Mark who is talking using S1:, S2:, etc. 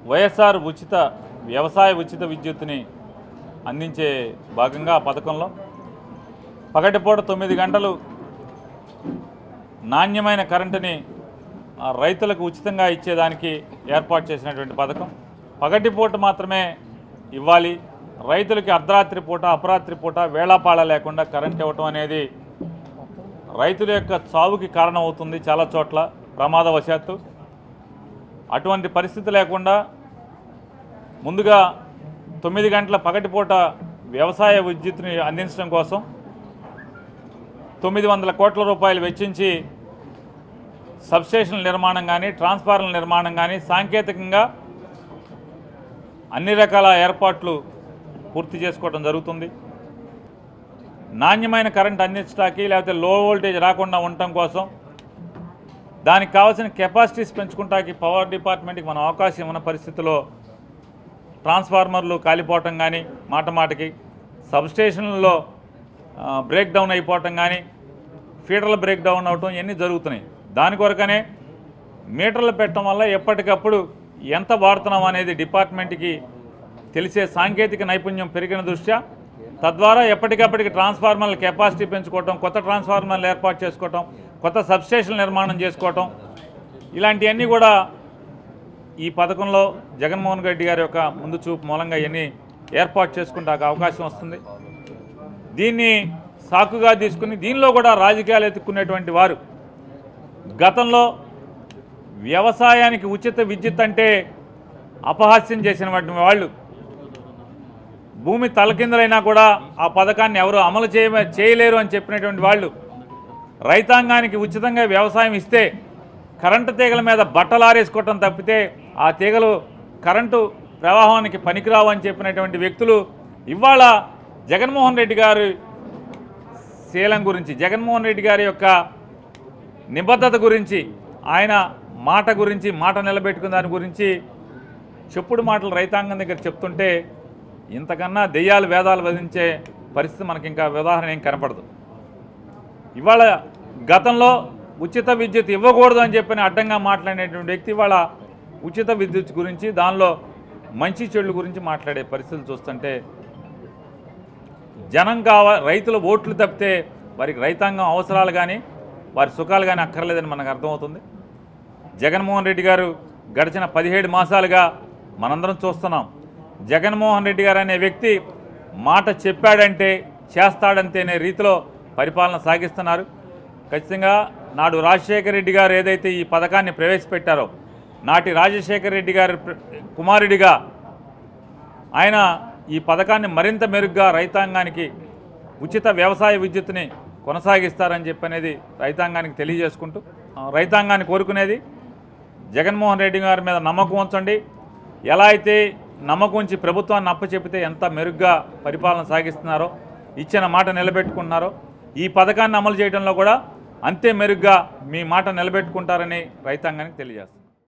S1: వైఎస్ఆర్ ఉచిత వ్యవసాయ ఉచిత విద్యుత్తుని అందించే భాగంగా ఆ పథకంలో పగటిపూట తొమ్మిది గంటలు నాణ్యమైన కరెంటుని ఆ, రైతులకు ఉచితంగా ఇచ్చేదానికి ఏర్పాటు చేసినటువంటి పథకం పగటిపూట మాత్రమే ఇవ్వాలి రైతులకి అర్ధరాత్రి పూట అపరాత్రి పూట వేళాపాళ లేకుండా కరెంట్ ఇవ్వటం అనేది రైతుల యొక్క చావుకి కారణం అవుతుంది చాలా చోట్ల ప్రమాదవశాత్తు అటువంటి పరిస్థితి లేకుండా ముందుగా తొమ్మిది గంటల పగటిపూట వ్యవసాయ విద్యుత్తుని అందించడం కోసం తొమ్మిది వందల కోట్ల రూపాయలు వెచ్చించి సబ్స్టేషన్ల నిర్మాణం కానీ ట్రాన్స్ఫార్మర్ల నిర్మాణం కానీ సాంకేతికంగా అన్ని రకాల ఏర్పాట్లు పూర్తి చేసుకోవడం జరుగుతుంది నాణ్యమైన కరెంట్ అందించడానికి లేకపోతే లో వోల్టేజ్ రాకుండా ఉండటం కోసం దానికి కావాల్సిన కెపాసిటీస్ పెంచుకుంటానికి పవర్ డిపార్ట్మెంట్కి మనం అవకాశం ఉన్న పరిస్థితిలో ట్రాన్స్ఫార్మర్లు కాలిపోవటం కానీ మాట మాటకి సబ్స్టేషన్లలో బ్రేక్ డౌన్ అయిపోవటం కానీ ఫీడర్లు బ్రేక్ డౌన్ అవటం ఇవన్నీ జరుగుతున్నాయి దాని కొరకనే మీటర్లు పెట్టడం వల్ల ఎప్పటికప్పుడు ఎంత వాడుతున్నాం అనేది డిపార్ట్మెంట్కి తెలిసే సాంకేతిక నైపుణ్యం పెరిగిన దృష్ట్యా తద్వారా ఎప్పటికప్పటికి ట్రాన్స్ఫార్మర్ల కెపాసిటీ పెంచుకోవటం కొత్త ట్రాన్స్ఫార్మర్లు ఏర్పాటు చేసుకోవటం కొత్త సబ్స్టేషన్ నిర్మాణం చేసుకోవటం ఇలాంటివన్నీ కూడా ఈ పథకంలో జగన్మోహన్ రెడ్డి గారి యొక్క ముందు చూపు మూలంగా ఇవన్నీ ఏర్పాటు చేసుకుంటే అవకాశం వస్తుంది దీన్ని సాకుగా తీసుకుని దీనిలో కూడా రాజకీయాలు ఎత్తుక్కునేటువంటి వారు గతంలో వ్యవసాయానికి ఉచిత విద్యుత్ అంటే అపహాస్యం చేసినటువంటి వాళ్ళు భూమి తలకిందులైనా కూడా ఆ పథకాన్ని ఎవరు అమలు చేయ చేయలేరు అని చెప్పినటువంటి వాళ్ళు రైతాంగానికి ఉచితంగా వ్యవసాయం ఇస్తే కరెంటు తీగల మీద బట్టలు ఆరేసుకోవటం తప్పితే ఆ తీగలు కరెంటు ప్రవాహానికి పనికిరావు అని చెప్పినటువంటి వ్యక్తులు ఇవాళ జగన్మోహన్ రెడ్డి గారి శీలం గురించి జగన్మోహన్ రెడ్డి గారి యొక్క నిబద్ధత గురించి ఆయన మాట గురించి మాట నిలబెట్టుకున్న దాని గురించి చెప్పుడు మాటలు రైతాంగం దగ్గర చెప్తుంటే ఇంతకన్నా దెయ్యాలు వేదాలు వధించే పరిస్థితి మనకి ఇంకా ఉదాహరణ ఏం కనపడదు ఇవాళ గతంలో ఉచిత విద్యుత్ ఇవ్వకూడదు అని చెప్పని అడ్డంగా మాట్లాడేటువంటి వ్యక్తి ఇవాళ ఉచిత విద్యుత్ గురించి దానిలో మంచి చెడుల గురించి మాట్లాడే పరిస్థితులు చూస్తుంటే జనం కావ రైతుల ఓట్లు తప్పితే వారికి రైతాంగం అవసరాలు కానీ వారి సుఖాలు కానీ అక్కర్లేదని మనకు అర్థమవుతుంది జగన్మోహన్ రెడ్డి గారు గడిచిన పదిహేడు మాసాలుగా మనందరం చూస్తున్నాం జగన్మోహన్ రెడ్డి గారు అనే వ్యక్తి మాట చెప్పాడంటే చేస్తాడంతేనే రీతిలో పరిపాలన సాగిస్తున్నారు ఖచ్చితంగా నాడు రాజశేఖర రెడ్డి గారు ఏదైతే ఈ పథకాన్ని ప్రవేశపెట్టారో నాటి రాజశేఖర రెడ్డి గారి ప్ర- కుమారుడిగా ఆయన ఈ పథకాన్ని మరింత మెరుగ్గా రైతాంగానికి ఉచిత వ్యవసాయ విద్యుత్తుని కొనసాగిస్తారని చెప్పనేది రైతాంగానికి తెలియజేసుకుంటూ ఆ, రైతాంగాన్ని కోరుకునేది జగన్మోహన్ రెడ్డి గారి మీద నమ్మకం ఉంచండి ఎలా అయితే నమ్మకం ఉంచి ప్రభుత్వాన్ని అప్పచెపితే ఎంత మెరుగ్గా పరిపాలన సాగిస్తున్నారో ఇచ్చిన మాట నిలబెట్టుకుంటున్నారో ఈ పథకాన్ని అమలు చేయడంలో కూడా అంతే మెరుగ్గా మీ మాట నిలబెట్టుకుంటారని రైతాంగానికి తెలియజేస్తుంది